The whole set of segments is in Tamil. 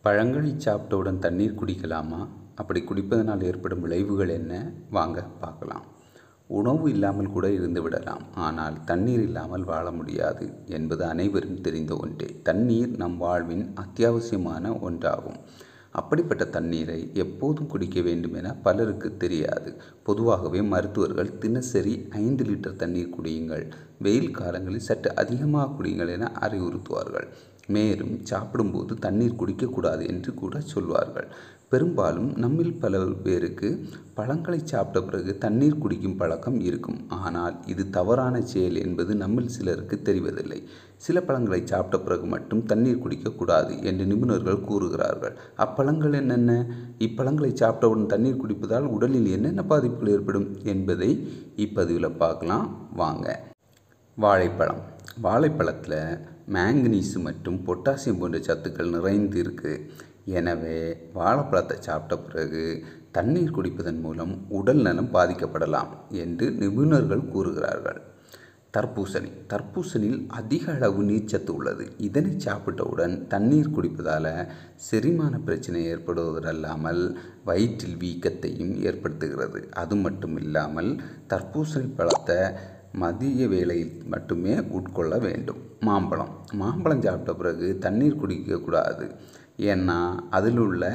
பழங்களை சாப்பிட்டவுடன் தண்ணீர் குடிக்கலாமா அப்படி குடிப்பதனால் ஏற்படும் விளைவுகள் என்ன வாங்க பார்க்கலாம் உணவு இல்லாமல் கூட இருந்து விடலாம் ஆனால் தண்ணீர் இல்லாமல் வாழ முடியாது என்பது அனைவரும் தெரிந்த ஒன்றே தண்ணீர் நம் வாழ்வின் அத்தியாவசியமான ஒன்றாகும் அப்படிப்பட்ட தண்ணீரை எப்போதும் குடிக்க வேண்டும் என பலருக்கு தெரியாது பொதுவாகவே மருத்துவர்கள் தினசரி ஐந்து லிட்டர் தண்ணீர் குடியுங்கள் வெயில் காலங்களில் சற்று அதிகமாக குடியுங்கள் என அறிவுறுத்துவார்கள் மேலும் சாப்பிடும்போது தண்ணீர் குடிக்கக்கூடாது என்று கூட சொல்வார்கள் பெரும்பாலும் நம்மில் பல பேருக்கு பழங்களை சாப்பிட்ட பிறகு தண்ணீர் குடிக்கும் பழக்கம் இருக்கும் ஆனால் இது தவறான செயல் என்பது நம்மில் சிலருக்கு தெரிவதில்லை சில பழங்களை சாப்பிட்ட பிறகு மட்டும் தண்ணீர் குடிக்கக்கூடாது என்று நிபுணர்கள் கூறுகிறார்கள் அப்பழங்கள் என்னென்ன இப்பழங்களை சாப்பிட்டவுடன் தண்ணீர் குடிப்பதால் உடலில் என்னென்ன பாதிப்புகள் ஏற்படும் என்பதை இப்பதிவில் பார்க்கலாம் வாங்க வாழைப்பழம் வாழைப்பழத்தில் மேங்கனீஸு மற்றும் பொட்டாசியம் போன்ற சத்துக்கள் நிறைந்து இருக்குது எனவே வாழைப்பழத்தை சாப்பிட்ட பிறகு தண்ணீர் குடிப்பதன் மூலம் உடல் நலம் பாதிக்கப்படலாம் என்று நிபுணர்கள் கூறுகிறார்கள் தர்பூசணி தர்பூசணியில் அதிக அளவு நீர்ச்சத்து உள்ளது இதனை சாப்பிட்டவுடன் தண்ணீர் குடிப்பதால் செரிமான பிரச்சனை ஏற்படுவதல்லாமல் வயிற்றில் வீக்கத்தையும் ஏற்படுத்துகிறது அது மட்டும் இல்லாமல் தர்பூசணி பழத்தை மதிய வேளையில் மட்டுமே உட்கொள்ள வேண்டும் மாம்பழம் மாம்பழம் சாப்பிட்ட பிறகு தண்ணீர் குடிக்கக்கூடாது ஏன்னா அதில் உள்ள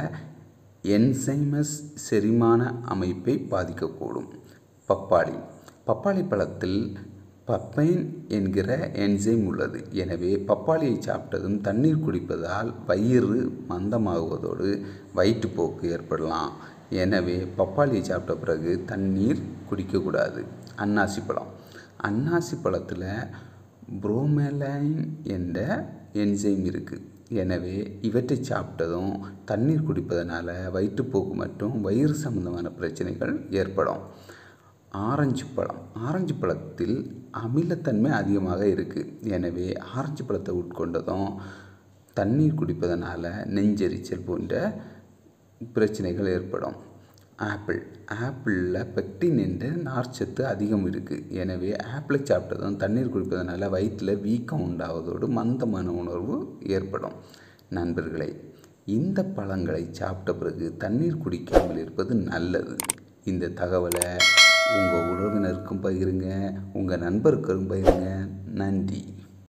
என்சைமஸ் செரிமான அமைப்பை பாதிக்கக்கூடும் பப்பாளி பப்பாளி பழத்தில் பப்பைன் என்கிற என்சைம் உள்ளது எனவே பப்பாளியை சாப்பிட்டதும் தண்ணீர் குடிப்பதால் வயிறு மந்தமாகுவதோடு வயிற்றுப்போக்கு ஏற்படலாம் எனவே பப்பாளியை சாப்பிட்ட பிறகு தண்ணீர் குடிக்கக்கூடாது அன்னாசி பழம் அன்னாசி பழத்தில் புரோமெலைன் என்ற என்சைம் இருக்குது எனவே இவற்றை சாப்பிட்டதும் தண்ணீர் குடிப்பதனால வயிற்றுப்போக்கு மற்றும் வயிறு சம்பந்தமான பிரச்சனைகள் ஏற்படும் ஆரஞ்சு பழம் ஆரஞ்சு பழத்தில் அமிலத்தன்மை அதிகமாக இருக்குது எனவே ஆரஞ்சு பழத்தை உட்கொண்டதும் தண்ணீர் குடிப்பதனால நெஞ்செரிச்சல் போன்ற பிரச்சனைகள் ஏற்படும் ஆப்பிள் ஆப்பிளில் பெக்டின் என்ற நார்ச்சத்து அதிகம் இருக்குது எனவே ஆப்பிளை சாப்பிட்டதும் தண்ணீர் குடிப்பதனால வயிற்றில் வீக்கம் உண்டாவதோடு மந்தமான உணர்வு ஏற்படும் நண்பர்களே இந்த பழங்களை சாப்பிட்ட பிறகு தண்ணீர் குடிக்காமல் இருப்பது நல்லது இந்த தகவலை உங்கள் உறவினருக்கும் பகிருங்க உங்கள் நண்பருக்கும் பகிருங்க நன்றி